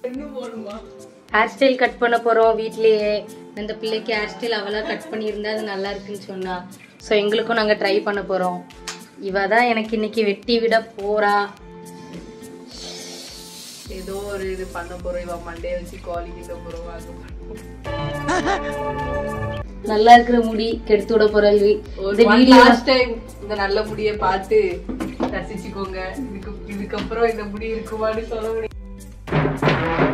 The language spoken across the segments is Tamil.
இன்னும் போடுமா ஹேர் ஸ்டைல் கட் பண்ண போறோம் வீட்லயே இந்த பிள்ளைக்கு ஹேர் ஸ்டைல் அவளா கட் பண்ணியிருந்தா அது நல்லா இருக்குன்னு சொன்னா ஸோ எங்களுக்கும் நாங்க ட்ரை பண்ண போறோம் இவ தான் எனக்கு இன்னைக்கு வெட்டி விட போறா ஏதோ ஒரு இது பண்ண போறோம் இவ மண்டைய வச்சு காலி கிட்ட போறோம் அது நல்லா இருக்கிற முடி கெடுத்து விட போற இந்த ஒரு வீடியோ லாஸ்ட் டைம் இந்த நல்ல முடிய பார்த்து ரசிச்சுக்கோங்க இதுக்கு இதுக்கப்புறம் இந்த முடி இருக்குமான்னு சொல்ல முடியும்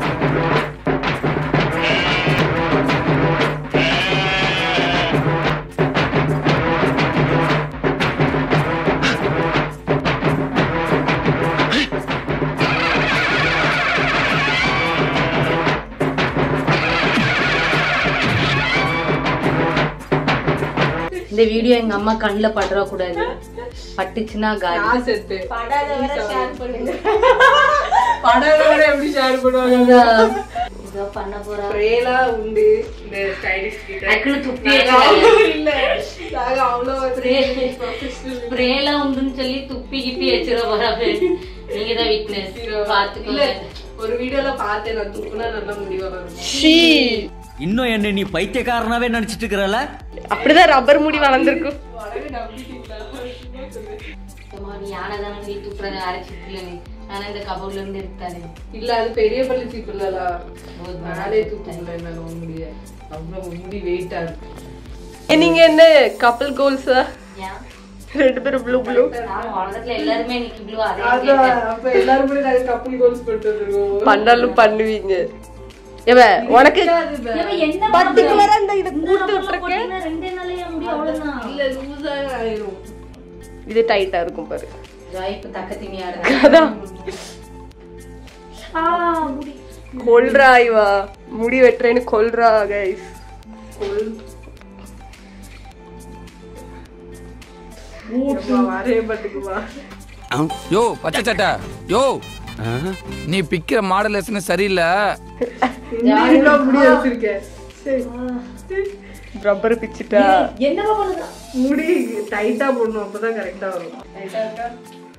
இந்த வீடியோ எங்க அம்மா கண்ணுல படுற கூடாது பட்டுச்சுன்னா காலி நான் செத்து படம் வேற எப்படி ஷேர் பண்ணுவாங்க இதோ- இதோ பண்ண போறா ஸ்ப்ரேலா உண்டு இந்த ஸ்டைலிஷ் கிட்ட அக்குன்னு துப்பி இல்ல நாங்க அவ்வளவு ஸ்ப்ரேலாம் உண்டுன்னு சொல்லி துப்பி கிப்பி வச்சிட போறா நீங்க தான் விட்னஸ் இல்ல பாத்துக்கோங்க ஒரு வீடியோல பார்த்தேன் நான் துப்புனா நல்லா முடி வளரும் இன்னும் என்ன நீ பைத்தியக்காரனாவே நினைச்சிட்டு இருக்கிறல அப்படிதான் ரப்பர் முடி வளர்ந்துருக்கும் உடனே நம்பிட்டீங்களா அம்மா, நீ யானை தானே நீ துப்புறத அரைச்சிட்டு ஆனா இந்த கபோர்ட்ல இருந்து எடுத்தாரு இல்ல அது பெரிய பள்ளி சீப்பு இல்லலா நாளே தூக்கல என்னால உன் முடிய அவ்வளவு முடி வெயிட்டா இருக்கு ஏ, நீங்க என்ன கப்பல் கோல்ஸா ஏன் ரெண்டு பேரும் ப்ளூ ப்ளூ நானும் உலகத்துல எல்லாருமே இன்னைக்கு ப்ளூ அதே அதான் கேட்டேன். அப்ப எல்லாரும் கூட நாங்க கப்பல் கோல்ஸ் போட்டு வந்துருக்கோம் பண்ணாலும் பண்ணுவீங்க ஏவ உனக்கு பர்டிகுலரா இந்த இதை கூட்டு விட்டுருக்கேன் போட்டீங்கன்னா ரெண்டே நாளையா முடி அவ்வளவுதான் இல்ல லூசா ஆயிரும் இது டைட்டா இருக்கும் பாரு ஜாய்ப்பு தக்க திமி ஆடுது அதான் கொல்றா இவா முடி வெட்டுறேன்னு கொல்றா கைஸ் வரே பட்டுக்குமா யோ பச்சை சட்டை யோ நீ பிக்கிற மாடலேஷன் சரியில்லை இவ்வளவு முடி வச்சிருக்கேன் ரப்பர் பிச்சுட்டா முடி டைட்டா போடணும் அப்பதான் கரெக்டா வரும் டைட்டா இருக்கா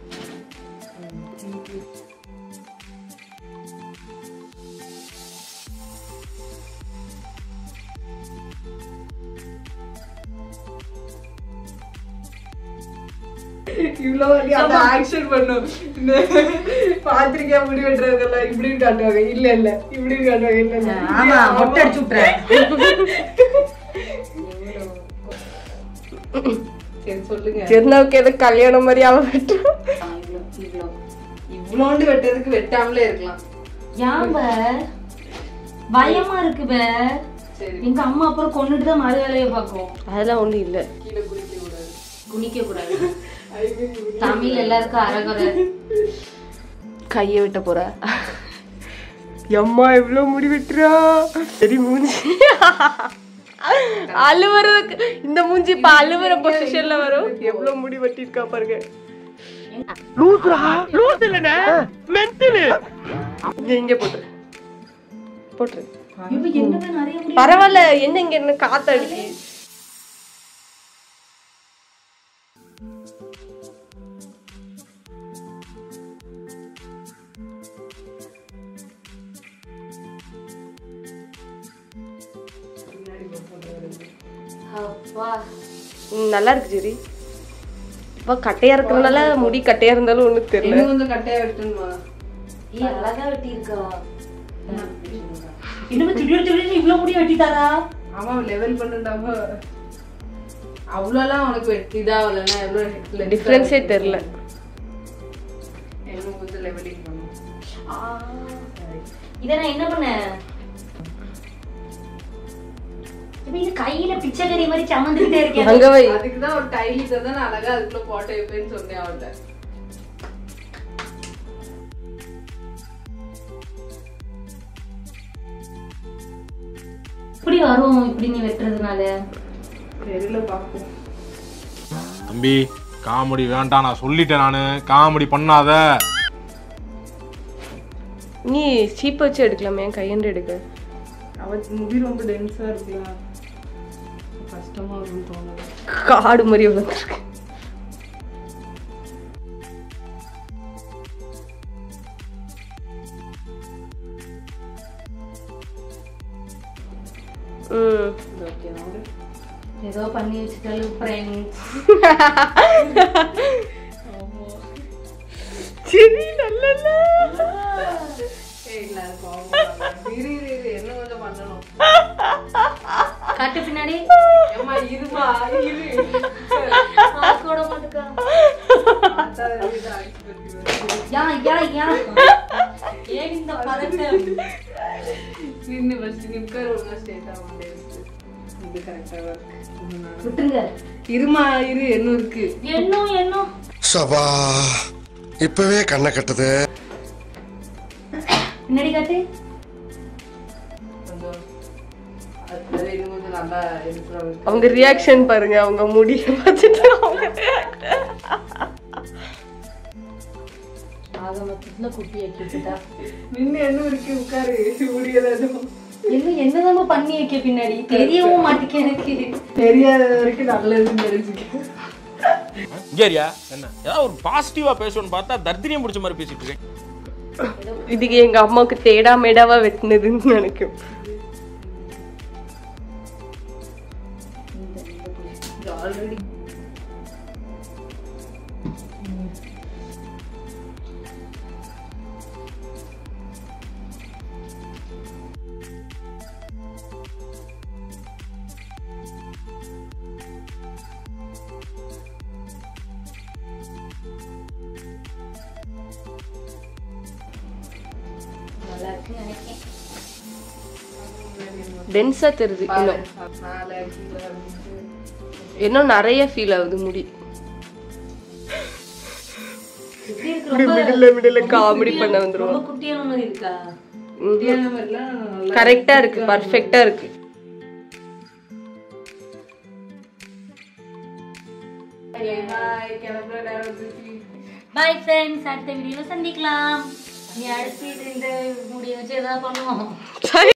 இவ்வளவு வலி அந்த ஆக்ஷன் பண்ணும் இந்த பாத்திரிக்கா முடி வெட்டுறதுல இப்படின்னு காட்டுவாங்க இல்ல இல்ல இப்படின்னு காட்டுவாங்க இல்ல இல்ல ஆமா மொட்டை அடிச்சு விட்டுறேன் சரி சொல்லுங்க திருநாவுக்கு எது கல்யாணம் மாதிரி அவன் வெட்டுறா இவ்வளோ இவ்வளோ இவ்வளோண்டு வெட்டதுக்கு வெட்டாமலே இருக்கலாம் ஏன் பே? பயமா இருக்கு பே சரி எங்க அம்மா அப்புறம் கொண்டுட்டு தான் மறு வேலையை பார்க்கும் அதெல்லாம் ஒண்ணும் இல்ல கீழே குடிக்க கூடாது குனிக்க கூடாது தமிழ் எல்லாருக்கும் அரகுறை கைய வெட்ட போற எம்மா எவ்வளவு முடி வெட்டுறா சரி மூஞ்சி அழுவுறதுக்கு இந்த மூஞ்சி இப்ப அழுவுற பொசிஷன்ல வரும் எவ்வளவு முடி வெட்டிருக்கா பாருங்க இங்க இங்க போட்டுரு போட்டுரு இப்ப என்னவே நிறைய முடி பரவாயில்ல என்ன இங்க என்ன காத்து அடிக்கு அப்பா ம், நல்லா இருக்கு ஜெரி இப்ப கட்டையா இருக்கிறதுனால முடி கட்டையா இருந்தாலும் ஒண்ணும் தெரியல இன்னும் கொஞ்சம் கட்டையா வெட்டணுமா ஏ அழகா வெட்டி இருக்கா இன்னும் திடீர் திடீர்னு இவ்வளவு முடி வெட்டிட்டாரா ஆமா லெவல் பண்ணுண்டாம அவ்வளோலாம் உனக்கு வெட்டி இதாகலன்னா எவ்வளோ டிஃபரன்ஸே தெரியல இன்னும் கொஞ்சம் லெவலிங் பண்ணும் இத நான் என்ன பண்ணேன் இப்ப இது கையில பிச்சைக்கறி மாதிரி சமந்துக்கிட்டே இருக்கேன் அங்க வை அதுக்கு தான் ஒரு டைலி தந்தா நான் அழகா அதுக்குள்ள போட்டோ வைப்பேன்னு சொன்னேன் அவள்கிட்ட இப்படி வரும் இப்படி நீ வெட்டுறதுனால தெரியல பார்ப்போம் தம்பி காமெடி வேண்டாம் நான் சொல்லிட்டேன் நானு காமெடி பண்ணாத நீ சீப் வச்சு எடுக்கலாமே கையண்டு எடுக்க அவ முடி ரொம்ப டென்ஸா இருக்கலாம் கஷ்டமா இருக்கும்னு தோணுது காடு மாதிரி வளர்ந்துருக்கு ம் ஏதோ பண்ணி வச்சுட்டாலும் ஃப்ரெண்ட்ஸ் சரி நல்ல ஏய், இல்ல, அது கோவம் இரு இரு இரு என்ன கொஞ்சம் பண்ணணும் காட்டு பின்னாடி ஏம்மா இருமா இரு கூட மாட்டுக்கா அதான் இது ஆயிடுச்சு பத்தி. யா யா யா ஏன் இந்த பதட்டம் நின்னு first நீ உட்காரு ஒழுங்கா straight ஆ வந்து இது கரெக்டா இருக்கு விட்டுருங்க இருமா இரு என்ன இருக்கு என்னும் என்னும் சபா இப்பவே கண்ணை கட்டுது பின்னாடி காட்டு கொஞ்சம் அது இன்னும் கொஞ்சம் நல்லா இருக்கிறவங்க அவங்க ரியாக்ஷன் பாருங்க அவங்க முடிய பார்த்துட்டு அவங்க ஆக மொத்தத்துல குட்டி ஆக்கிட்டுட்டா நின்னு என்ன இருக்கு உட்காரு முடியல எதுவும் என்ன என்னதான் பண்ணி வைக்க பின்னாடி தெரியவும் மாட்டேங்க எனக்கு தெரியாத வரைக்கும் நல்லதுன்னு தெரிஞ்சுக்க இங்கேரியா என்ன ஏதாவது ஒரு பாசிட்டிவா பேசணும்னு பார்த்தா தர்தினியம் பிடிச்ச மாதிரி பேசிட்டு இருக்கேன் இதுக்கு எங்க அம்மாவுக்கு தேடா மேடாவா வெட்டினதுன்னு நினைக்கும் ஆல்ரெடி நல்லா இருக்குன்னு நினைக்கிறேன் டென்ஸா தெரியுது இன்னும் நாலு கீழே இருந்துச்சு. இன்னும் நிறைய ஃபீல் ஆகுது முடி எப்படி இருக்கு இப்படி மிடில் மிடில் காமெடி பண்ண ரொம்ப வந்துருவோம் குட்டியான மாதிரி இருக்கா குட்டியான மாதிரிலாம் நல்லா கரெக்டா இருக்கு பர்ஃபெக்டா இருக்கு Bye, கிளம்புற நேரம் வந்துருச்சு. பாய் ஃப்ரெண்ட்ஸ் அடுத்த வீடியோல சந்திக்கலாம் நீ அடுத்து இந்த முடிய வச்சு ஏதாவது பண்ணுவோம்